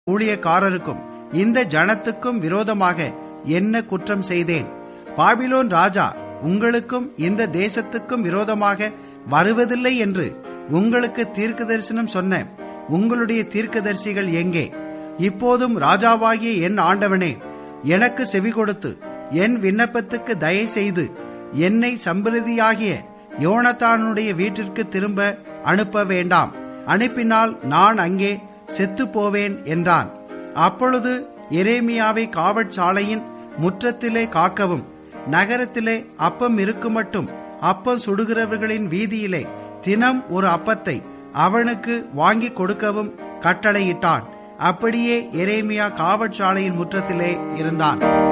ஊழியக்காரருக்கும் இந்த ஜனத்துக்கும் விரோதமாக என்ன குற்றம் செய்தேன் பாபிலோன் ராஜா உங்களுக்கும் இந்த தேசத்துக்கும் விரோதமாக வருவதில்லை என்று உங்களுக்கு தீர்க்க தரிசனம் சொன்ன உங்களுடைய தீர்க்கதரிசிகள் எங்கே இப்போதும் ராஜாவாகிய என் ஆண்டவனே எனக்கு செவி கொடுத்து என் விண்ணப்பத்துக்கு தயை செய்து என்னை சம்பிரதியாகிய யோனத்தானுடைய வீட்டிற்கு திரும்ப அனுப்ப வேண்டாம் அனுப்பினால் நான் அங்கே செத்து போவேன் என்றான் அப்பொழுது எரேமியாவை காவற்சாலையின் முற்றத்திலே காக்கவும் நகரத்திலே அப்பம் இருக்குமட்டும் அப்பம் சுடுகிறவர்களின் வீதியிலே தினம் ஒரு அப்பத்தை அவனுக்கு வாங்கி கொடுக்கவும் கட்டளையிட்டான் அப்படியே எரேமியா காவற்சாலையின் முற்றத்திலே இருந்தான்